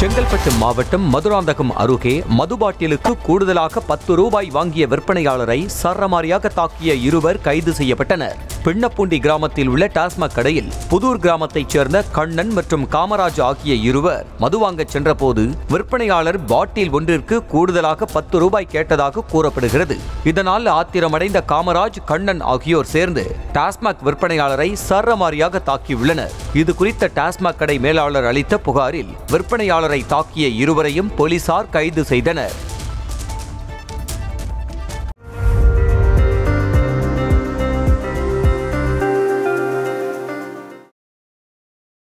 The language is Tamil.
செங்கல்பட்டு மாவட்டம் மதுராந்தகம் அருகே மது பாட்டிலுக்கு கூடுதலாக பத்து ரூபாய் வாங்கிய விற்பனையாளரை சரமாரியாக தாக்கிய இருவர் கைது செய்யப்பட்டனர் பின்னப்பூண்டி கிராமத்தில் உள்ள டாஸ்மாக் கடையில் புதூர் கிராமத்தைச் சேர்ந்த கண்ணன் மற்றும் காமராஜ் ஆகிய இருவர் மது வாங்கச் சென்றபோது விற்பனையாளர் பாட்டில் ஒன்றிற்கு கூடுதலாக பத்து ரூபாய் கேட்டதாக கூறப்படுகிறது இதனால் ஆத்திரமடைந்த காமராஜ் கண்ணன் ஆகியோர் சேர்ந்து டாஸ்மாக் விற்பனையாளரை சரமாரியாக தாக்கியுள்ளனர் இது குறித்த டாஸ்மாக் கடை மேலாளர் அளித்த புகாரில் விற்பனையாளரை தாக்கிய இருவரையும் போலீசார் கைது செய்தனர்